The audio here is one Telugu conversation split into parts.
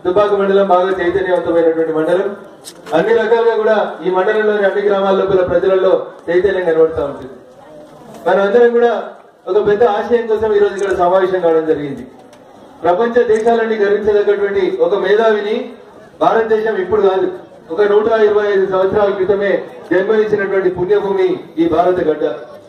దుబ్బాక మండలం బాగా చైతన్యవంతమైనటువంటి మండలం అన్ని రకాలుగా కూడా ఈ మండలంలోని అన్ని గ్రామాల లోపల ప్రజలలో చైతన్యం కనబడుతూ ఉంటుంది మనం అందరం కూడా ఒక పెద్ద ఆశయం కోసం ఈ రోజు ఇక్కడ సమావేశం కావడం జరిగింది ప్రపంచ దేశాలన్నీ గర్వించదగ్గటువంటి ఒక మేధావిని భారతదేశం ఇప్పుడు కాదు ఒక నూట ఇరవై ఐదు సంవత్సరాల క్రితమే జన్మనిచ్చినటువంటి పుణ్యభూమి ఈ భారత గడ్డ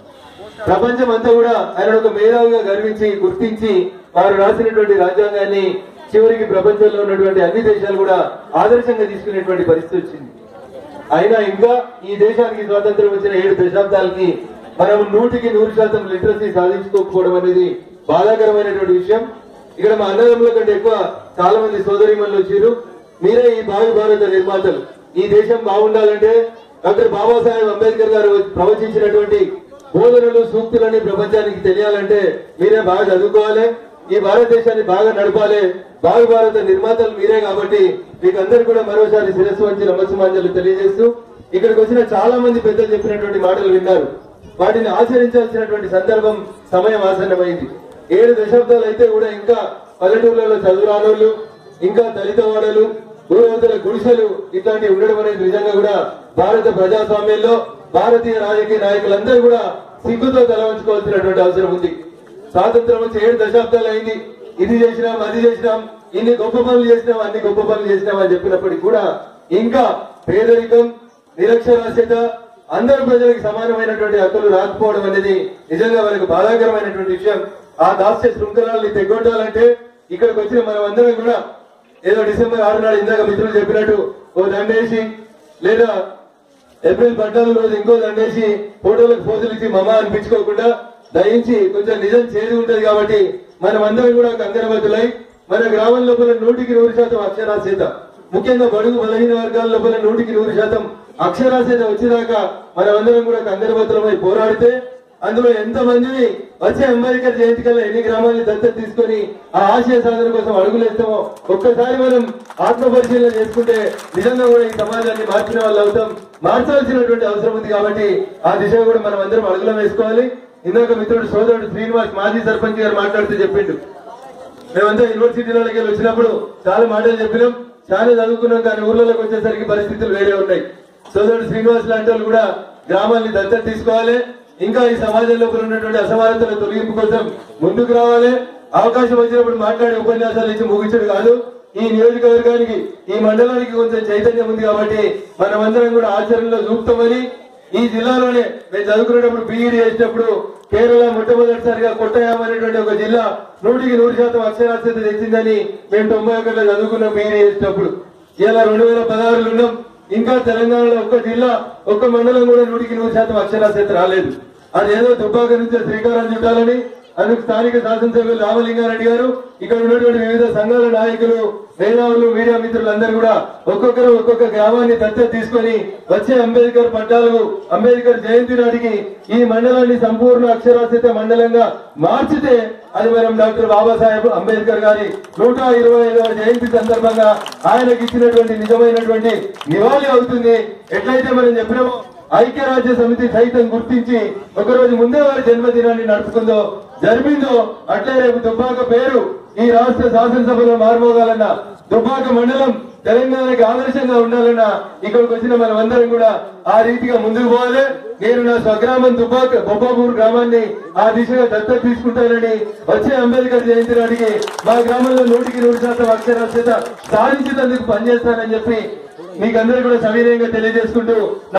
ప్రపంచం అంతా కూడా ఆయన ఒక మేధావిగా గర్వించి గుర్తించి వారు రాసినటువంటి రాజ్యాంగాన్ని చివరికి ప్రపంచంలో ఉన్నటువంటి అన్ని దేశాలు కూడా ఆదర్శంగా తీసుకునేటువంటి పరిస్థితి వచ్చింది అయినా ఇంకా ఈ దేశానికి స్వాతంత్రం వచ్చిన ఏడు దశాబ్దాలకి మనం నూటికి నూరు శాతం లిటరసీ సాధించుకోకపోవడం అనేది బాధాకరమైనటువంటి విషయం ఇక్కడ మా అన్నదమ్ముల కంటే ఎక్కువ చాలా మంది సోదరిమణులు వచ్చారు మీరే ఈ భావి భారత నిర్మాతలు ఈ దేశం బాగుండాలంటే డాక్టర్ బాబాసాహెబ్ అంబేద్కర్ గారు ప్రవచించినటువంటి బోధనలు సూక్తులని ప్రపంచానికి తెలియాలంటే మీరే బాగా చదువుకోవాలి ఈ భారతదేశాన్ని బాగా నడపాలి భావి భారత నిర్మాతలు మీరే కాబట్టి మీకు అందరు కూడా మరోసారి శిరస్సు వంచి నమస్సుమాంజలు తెలియజేస్తూ ఇక్కడికి వచ్చిన చాలా మంది పెద్దలు చెప్పినటువంటి మాటలు విన్నారు వాటిని ఆచరించాల్సినటువంటి సందర్భం సమయం ఆసన్నమైంది ఏడు దశాబ్దాలు అయితే కూడా ఇంకా పల్లెటూర్లలో చదువు రానోళ్ళు ఇంకా దళిత వాడలు భూవంతుల గుడిసెలు ఇట్లాంటివి ఉండడం అనేది నిజంగా కూడా భారత ప్రజాస్వామ్యంలో భారతీయ రాజకీయ నాయకులందరూ కూడా సిగ్గుతో తలవంచుకోవాల్సినటువంటి అవసరం ఉంది స్వాతంత్రం వచ్చి ఏడు దశాబ్దాలు అయింది ఇది చేసినాం అది చేసినాం ఇన్ని గొప్ప పనులు చేసినాం అన్ని గొప్ప పనులు చేసినాం అని చెప్పినప్పటికీ కూడా ఇంకా పేదరికం నిరక్షరాస్యత అందరు ప్రజలకు సమానమైనటువంటి హక్కులు రాకపోవడం అనేది నిజంగా మనకు బాధాకరమైనటువంటి విషయం ఆ దాస్య శృంఖలాల్ని తెగొట్టాలంటే ఇక్కడికి వచ్చిన మనం అందరం కూడా ఏదో డిసెంబర్ ఆరు నాడు ఇందాక మిత్రులు చెప్పినట్టు ఓ దండేసి లేదా ఏప్రిల్ పద్నాలుగు రోజు ఇంకో దండేసి ఫోటోలకు పోజులు ఇచ్చి మమ అనిపించుకోకుండా దయించి కొంచెం నిజం చేరి ఉంటది కాబట్టి మనం అందరం కూడా కంకరబద్దులై మన గ్రామం లోపల నూటికి నూరు శాతం అక్షరాస్యత ముఖ్యంగా బడుగు బలహీన వర్గాల లోపల నూటికి నూరు శాతం అక్షరాస్యత వచ్చేదాకా మనమందరం కూడా కంకరబద్దులమై పోరాడితే అందులో ఎంత మందిని వచ్చే అంబేద్కర్ జయంతి కల్లా ఎన్ని గ్రామాలని దత్తత తీసుకొని ఆ ఆశయ సాధన కోసం అడుగులేస్తామో ఒక్కసారి మనం ఆత్మ పరిశీలన చేసుకుంటే నిజంగా కూడా ఈ సమాజాన్ని మార్చిన వాళ్ళు అవుతాం మార్చాల్సినటువంటి అవసరం ఉంది కాబట్టి ఆ దిశ కూడా మనం అందరం అడుగులం వేసుకోవాలి ఇందాక మిత్రుడు సోదరుడు శ్రీనివాస్ మాజీ సర్పంచ్ గారు మాట్లాడుతూ చెప్పిండు మేమంతా యూనివర్సిటీలోకి వెళ్ళి వచ్చినప్పుడు చాలా మాటలు చెప్పినాం చాలా చదువుకున్నాం కానీ ఊర్లలోకి వచ్చేసరికి పరిస్థితులు వేరే ఉన్నాయి సోదరుడు శ్రీనివాస్ లాంటి వాళ్ళు కూడా గ్రామాల్ని దత్తత తీసుకోవాలి ఇంకా ఈ సమాజం లోపల ఉన్నటువంటి అసమానతల తొలగింపు కోసం ముందుకు రావాలి అవకాశం వచ్చినప్పుడు మాట్లాడే ఉపన్యాసాలు ఇచ్చి ముగించడు కాదు ఈ నియోజకవర్గానికి ఈ మండలానికి కొంచెం చైతన్యం ఉంది కాబట్టి మనమందరం కూడా ఆచరణలో చూపుతామని ఈ జిల్లాలోనే మేము చదువుకునేటప్పుడు బీఈడీ చేసినప్పుడు కేరళ మొట్టమొదటిసారిగా కొట్టయాం అనేటువంటి ఒక జిల్లా నూటికి నూరు శాతం అక్షరాస్యత తెచ్చిందని మేము తొంభై ఒకటిలో చదువుకున్నాం బీఈడీ చేసినప్పుడు ఇలా రెండు వేల పదహారులో ఉన్నాం ఇంకా తెలంగాణలో ఒక్క జిల్లా ఒక్క మండలం కూడా నూటికి నూరు శాతం అక్షరాస్యత రాలేదు అదేదో దుబ్బాక నుంచి శ్రీకారం చుట్టాలని అందుకు స్థానిక శాసనసభ్యులు రామలింగారెడ్డి గారు ఇక్కడ ఉన్నటువంటి వివిధ సంఘాల నాయకులు మేధావులు మీడియా మిత్రులందరూ కూడా ఒక్కొక్కరు ఒక్కొక్క గ్రామాన్ని దత్తత తీసుకొని వచ్చే అంబేద్కర్ పట్టాలు అంబేద్కర్ జయంతి నాటికి ఈ మండలాన్ని సంపూర్ణ అక్షరాస్యత మండలంగా మార్చితే అది మనం డాక్టర్ బాబాసాహెబ్ అంబేద్కర్ గారి నూట ఇరవై ఐదవ జయంతి సందర్భంగా ఆయనకి ఇచ్చినటువంటి నిజమైనటువంటి నివాళి అవుతుంది ఎట్లయితే మనం చెప్పినామో ఐక్యరాజ్య సమితి సైతం గుర్తించి ఒకరోజు ముందే వారి జన్మదినాన్ని నడుపుకుందో జరిపిందో అట్లే రేపు దుబ్బాక పేరు ఈ రాష్ట్ర శాసనసభలో మారుమోగాలన్నా దుబ్బాక మండలం తెలంగాణకి ఆదర్శంగా ఉండాలన్నా ఇక్కడికి వచ్చిన మనం అందరం కూడా ఆ రీతిగా ముందుకు పోవాలి నేను నా స్వగ్రామం దుబ్బాక బొబ్బాపూర్ గ్రామాన్ని ఆ దిశగా దత్తత తీసుకుంటానని వచ్చే అంబేద్కర్ జయంతి నాటికి మా గ్రామంలో నూటికి నూరు శాతం అక్షరాస్యత సాధించేందుకు పనిచేస్తానని చెప్పి మీకందరూ కూడా సవినయంగా తెలియజేసుకుంటూ